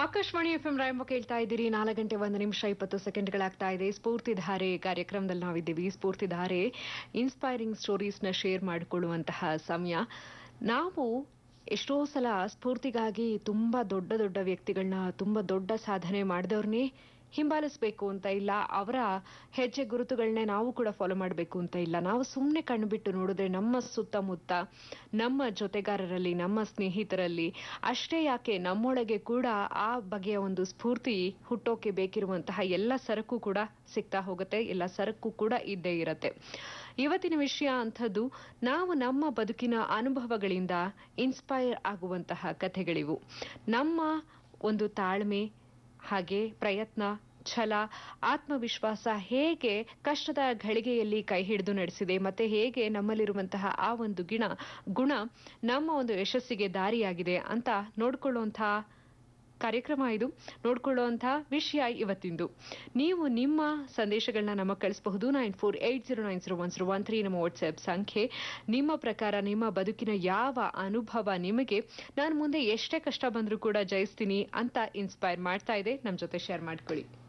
Akashvani F M ರಾಯಂಬ ಕೇಳ್ತಾ ಇದ್ದೀರಿ ನಾಲ್ಕು ಗಂಟೆ ಒಂದು ನಿಮಿಷ ಇಪ್ಪತ್ತು ಸೆಕೆಂಡ್ಗಳಾಗ್ತಾ ಇದೆ ಸ್ಫೂರ್ತಿಧಾರೆ ಕಾರ್ಯಕ್ರಮದಲ್ಲಿ ನಾವಿದ್ದೀವಿ ಸ್ಫೂರ್ತಿಧಾರೆ ಇನ್ಸ್ಪೈರಿಂಗ್ ಸ್ಟೋರೀಸ್ನ ಶೇರ್ ಮಾಡಿಕೊಳ್ಳುವಂತಹ ಸಮಯ ನಾವು ಎಷ್ಟೋ ಸಲ ಸ್ಫೂರ್ತಿಗಾಗಿ ತುಂಬಾ ದೊಡ್ಡ ದೊಡ್ಡ ವ್ಯಕ್ತಿಗಳನ್ನ ತುಂಬಾ ದೊಡ್ಡ ಸಾಧನೆ ಮಾಡಿದವ್ರನ್ನೇ ಹಿಂಬಾಲಿಸಬೇಕು ಅಂತ ಇಲ್ಲ ಅವರ ಹೆಜ್ಜೆ ಗುರುತುಗಳನ್ನೇ ನಾವು ಕೂಡ ಫಾಲೋ ಮಾಡಬೇಕು ಅಂತ ಇಲ್ಲ ನಾವು ಸುಮ್ಮನೆ ಕಣ್ಬಿಟ್ಟು ನೋಡಿದ್ರೆ ನಮ್ಮ ಸುತ್ತಮುತ್ತ ನಮ್ಮ ಜೊತೆಗಾರರಲ್ಲಿ ನಮ್ಮ ಸ್ನೇಹಿತರಲ್ಲಿ ಅಷ್ಟೇ ಯಾಕೆ ನಮ್ಮೊಳಗೆ ಕೂಡ ಆ ಬಗೆಯ ಒಂದು ಸ್ಫೂರ್ತಿ ಹುಟ್ಟೋಕೆ ಬೇಕಿರುವಂತಹ ಎಲ್ಲ ಸರಕು ಕೂಡ ಸಿಗ್ತಾ ಹೋಗುತ್ತೆ ಎಲ್ಲ ಸರಕು ಕೂಡ ಇದ್ದೇ ಇರತ್ತೆ ಇವತ್ತಿನ ವಿಷಯ ಅಂಥದ್ದು ನಾವು ನಮ್ಮ ಬದುಕಿನ ಅನುಭವಗಳಿಂದ ಇನ್ಸ್ಪೈರ್ ಆಗುವಂತಹ ಕಥೆಗಳಿವು ನಮ್ಮ ಒಂದು ತಾಳ್ಮೆ ಹಾಗೆ ಪ್ರಯತ್ನ ಛಲ ಆತ್ಮವಿಶ್ವಾಸ ಹೇಗೆ ಕಷ್ಟದ ಘಳಿಗೆಯಲ್ಲಿ ಕೈ ಹಿಡಿದು ನಡೆಸಿದೆ ಮತ್ತೆ ಹೇಗೆ ನಮ್ಮಲ್ಲಿರುವಂತಹ ಆ ಒಂದು ಗಿಣ ಗುಣ ನಮ್ಮ ಒಂದು ಯಶಸ್ಸಿಗೆ ದಾರಿಯಾಗಿದೆ ಅಂತ ನೋಡ್ಕೊಳ್ಳುವಂತಹ ಕಾರ್ಯಕ್ರಮ ಇದು ನೋಡ್ಕೊಳ್ಳುವಂತಹ ವಿಷಯ ಇವತ್ತಿಂದು ನೀವು ನಿಮ್ಮ ಸಂದೇಶಗಳನ್ನ ನಮಗೆ ಕಳಿಸಬಹುದು nine four eight zero nine zero one zero one three ನಮ್ಮ ವಾಟ್ಸ್ಆಪ್ ಸಂಖ್ಯೆ ನಿಮ್ಮ ಪ್ರಕಾರ ನಿಮ್ಮ ಬದುಕಿನ ಯಾವ ಅನುಭವ ನಿಮಗೆ ನಾನು ಮುಂದೆ ಎಷ್ಟೇ ಕಷ್ಟ ಬಂದರೂ ಕೂಡ ಜಯಿಸ್ತೀನಿ ಅಂತ ಇನ್ಸ್ಪೈರ್ ಮಾಡ್ತಾ ಇದೆ ನಮ್ಮ ಜೊತೆ ಶೇರ್ ಮಾಡ್ಕೊಳ್ಳಿ